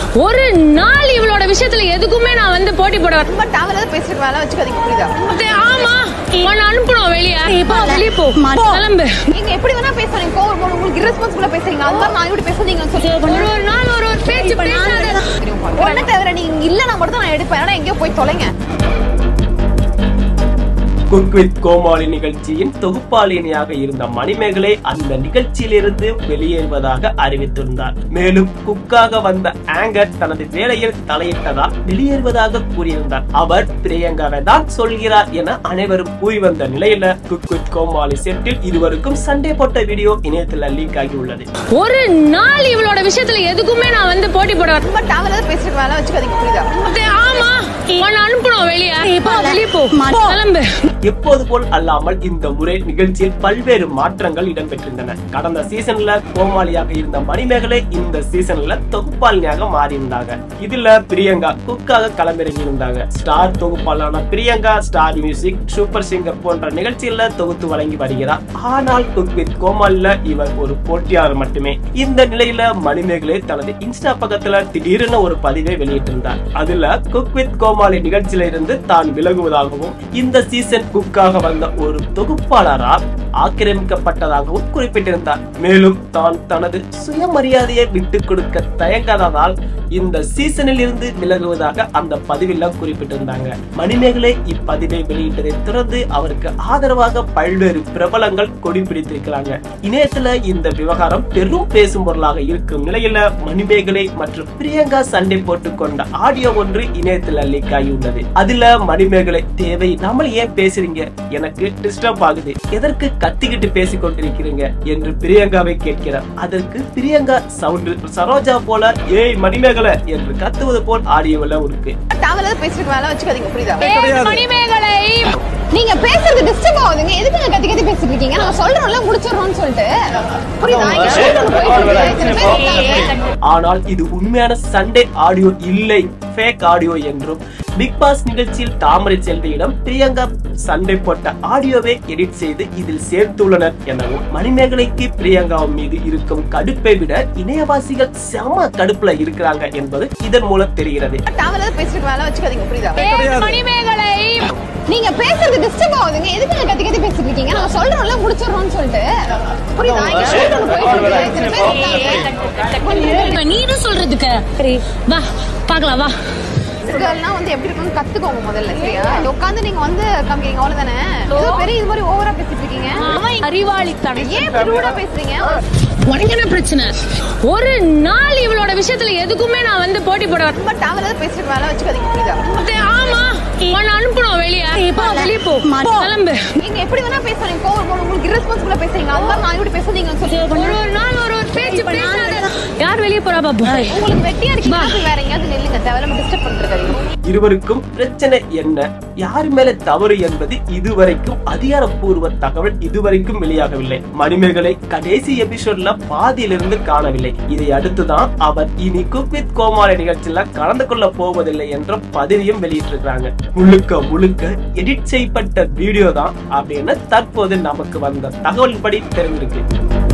ஒரு நாள் இவளோட விஷயத்துல எதுக்குமே நான் வந்து போட்டி போட வரேன் ரொம்ப தேவையில்லாத பேசிட்டு வேலை வச்சுக்காதீங்க புரியுதா ஆமா உன்னை அனுப்பணும் வெளியே போ வெளியே போ கிளம்பு நீங்க எப்படி வேணா பேசுறீங்க கோவம் வரும், உங்களுக்கு irresponsible-ஆ பேசுறீங்க அது மாதிரி நான் இப்படி பேசுறீங்கன்னு சொல்லி ஒரு ஒரு நாள் ஒரு ஒரு பேச்சு பேசாத ஒண்ணு தவிர நீங்க இல்லனா மட்டும் தான் நான் எடுப்பேன் ஆனா எங்கேயோ போய் தொலைங்க குக் வித் கோமாளி நிகழ்ச்சியின் தொகுப்பாளினியாக இருந்த மணிமேகலை அந்த நிகழ்ச்சியிலிருந்து வெளியேறுவதாக அறிவித்திருந்தார் மேலும் குக்காக வந்த ஆங்கர் தனது வேலையில் தலையிட்டதால் வெளியேறுவதாக கூறியிருந்தார் அவர் பிரியங்காவை தான் சொல்கிறார் என அனைவரும் கூறி வந்த நிலையில குக் வித் கோமாளி செட்டில் இதுவரைக்கும் சண்டே போட்ட வீடியோ இணையத்தில் லீக் ஆகி உள்ளது ஒரு நாள் இவளோட விஷயத்துல எதுக்குமே நான் வந்து போட்டி போட வரேன் ரொம்ப தேவையில்லாத பேசிட்டு வேலை வச்சுக்காதீங்க புரியுதா ஆமா உன்னை அனுப்பணும் வெளியே போ வெளியே போ கிளம்பு எப்போது போல் அல்லாமல் இந்த முறை நிகழ்ச்சியில் பல்வேறு மாற்றங்கள் இடம்பெற்றிருந்தன கடந்த சீசன்ல கோமாளியாக இருந்த மணிமேகலை இந்த சீசன்ல தொகுப்பாளினியாக மாறியிருந்தாங்க இதுல பிரியங்கா குக்காக களமிறங்கி இருந்தாங்க ஸ்டார் தொகுப்பாளான Priyanka star music super singer போன்ற நிகழ்ச்சியில தொகுத்து வழங்கி வருகிறார் ஆனால் குக் வித் கோமாளில இவர் ஒரு போட்டியாளர் மட்டுமே இந்த நிலையில மணிமேகலை தனது இன்ஸ்டா பக்கத்துல திடீரென ஒரு பதிவை வெளியிட்டிருந்தார் அதுல குக் வித் கோமாளி நிகழ்ச்சியில இருந்து தான் விலகுவதாகவும் இந்த சீசன் குக்காக வந்த ஒரு தொகுப்பாளரால் ஆக்கிரமிக்கப்பட்டதாகவும் குறிப்பிட்டிருந்தார் மேலும் தான் தனது சுயமரியாதையை விட்டுக் கொடுக்க தயங்காததால் இந்த சீசனில் இருந்து விலகுவதாக அந்த பதிவில் குறிப்பிட்டிருந்தாங்க மணிமேகலை இப்பதிவை வெளியிட்டதை தொடர்ந்து அவருக்கு ஆதரவாக பல்வேறு பிரபலங்கள் கொடி பிடித்திருக்கிறாங்க இணையத்துல இந்த விவகாரம் பெரும் பேசும் பொருளாக இருக்கும் நிலையில மணிமேகலை மற்றும் பிரியங்கா சண்டை போட்டுக் கொண்ட ஆடியோ ஒன்று இணையத்துல லீக் ஆகியுள்ளது அதுல மணிமேகலை தேவை நாமல் ஏன் பேசுறீங்க எனக்கு டிஸ்டர்ப் ஆகுது எதற்கு கத்திக்கிட்டு பேசிக் கொண்டிருக்கிறீங்க என்று பிரியங்காவை கேட்கிறார் அதற்கு பிரியங்கா சவுண்ட் சரோஜா போல ஏய் மணிமேகலை என்று கத்துவது போல் ஆடியோல இருக்கு தேவையில்லாத பேசிட்டு வேலை வச்சுக்காதீங்க புரியுதா மணிமேகலை நீங்க பேசுறது டிஸ்டர்ப் ஆகுதுங்க எதுக்கு நீங்க கத்தி கத்தி பேசிட்டு இருக்கீங்க நான் சொல்றோம்ல முடிச்சிடுறோம்னு சொல்லிட்டு புரியுதா இங்க shoot ஒண்ணு போயிட்டு இருக்கு. இத்தனை பேர் இருக்காங்க. ஆனால் இது உண்மையான சண்டே ஆடியோ இல்லை ஃபேக் ஆடியோ என்றும் பிக் பாஸ் நிகழ்ச்சியில் தாமரை செல்வியிடம் பிரியங்கா சண்டை போட்ட ஆடியோவை எடிட் செய்து இதில் சேர்த்துள்ளனர் எனவும் மணிமேகலைக்கு பிரியங்கா மீது இருக்கும் கடுப்பை விட இணையவாசிகள் செம கடுப்புல இருக்கிறாங்க என்பது இதன் மூலம் தெரிகிறது தேவையில்லாத பேசிட்டு வேலை வச்சுக்காதீங்க புரியுதா மணிமேகலை நீங்க பேசுறது டிஸ்டர்ப் ஆகுதுங்க எதுக்கு நீங்க கத்தி கத்தி பேசிட்டு இருக்கீங்க நான் சொல்றோம்ல முடிச்சிடுறோம்னு சொல்லிட்டு புரியுதா இங்க shoot ஒண்ணு போயிட்டு இருக்கு. இத்தனை பேர் இருக்காங்க. நீனும் சொல்றதுக்கு சரி வா பாக்கலாம் வா கேர்ள்னா வந்து எப்படி இருக்கும்னு கத்துக்கோங்க முதல்ல சரியா உட்காந்து நீங்க வந்து காமிக்கிறீங்க அவ்வளவுதானே ஏதோ பெரிய இது மாதிரி ஓவரா பேசிட்டு இருக்கீங்க அவன் அறிவாளித்தனம் ஏன் இப்படி ரூடா பேசுறீங்க உனக்கு என்ன பிரச்சனை ஒரு நாள் இவளோட விஷயத்துல எதுக்குமே நான் வந்து போட்டி போட வரேன் ரொம்ப தேவையில்லாத பேசிட்டு வேலை வச்சுக்காதீங்க புரியுதா ஆமா உன்னை அனுப்பணும் வெளியே போ வெளியே போ கிளம்பு நீங்க எப்படி வேணா பேசுறீங்க கோவம் வரும், உங்களுக்கு irresponsible-ஆ பேசுறீங்க அது மாதிரி நான் இப்படி பேசுறீங்கன்னு சொல்லி ஒரு ஒரு நாள் ஒரு ஒரு பேச்சு பேசாத யார் வெளியே போறா பாபு உங்களுக்கு வெட்டியா இருக்கீங்க போய் வேற எங்கேயாவது நில்லுங்க தேவையில்லாம டிஸ்டர்ப் பண்றது இருவருக்கும் பிரச்சனை என்ன யார் மேல தவறு என்பது இதுவரைக்கும் அதிகாரப்பூர்வ தகவல் இதுவரைக்கும் வெளியாகவில்லை மணிமேகலை கடைசி எபிசோட்ல பாதியிலிருந்து காணவில்லை இதை அடுத்துதான் அவர் இனி குக் வித் கோமாளி நிகழ்ச்சியில கலந்து கொள்ள போவதில்லை என்ற பதிவையும் வெளியிட்டிருக்கிறாங்க முழுக்க முழுக்க எடிட் செய்யப்பட்ட வீடியோ தான் அப்படின்னு தற்போது நமக்கு வந்த தகவல் படி தெரிஞ்சிருக்கு